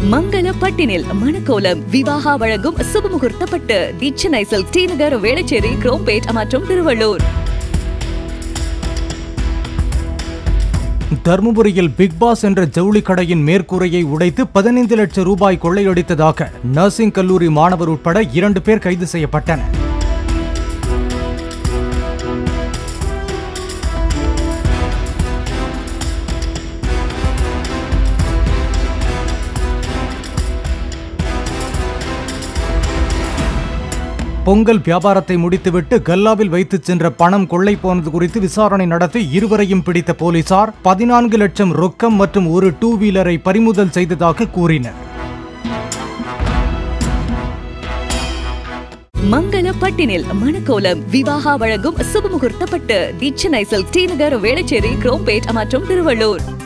மங்கள பட்டினில் மணக்கோலம் விவாகா வழங்கும் சுபமுகூர்த்த பட்டு தி சென்னை சில்க் ஸ்ரீநகர் வேளச்சேரி குரோம்பேட் மற்றும் திருவள்ளூர் தருமபுரியில் பிக் பாஸ் என்ற ஜவுளி கடையின் மேற்கூரையை உடைத்து பதினைந்து லட்சம் ரூபாய் கொள்ளையடித்ததாக நர்சிங் கல்லூரி மாணவர் உட்பட இரண்டு பேர் கைது செய்யப்பட்டனர் பொங்கல் வியாபாரத்தை முடித்துவிட்டு கல்லாவில் வைத்துச் சென்ற பணம் கொள்ளை போனது குறித்து விசாரணை நடத்தி இருவரையும் பிடித்த போலீசார் பதினான்கு லட்சம் ரொக்கம் மற்றும் ஒரு டூ வீலரை பறிமுதல் செய்ததாக கூறினர் மங்கள பட்டினில் மணக்கோலம் விவாகா வழங்கும் சுபமுகூர்த்த பட்டு தி சென்னை சில்க் ஸ்ரீநகர் வேளச்சேரி குரோம்பேட் மற்றும் திருவள்ளூர்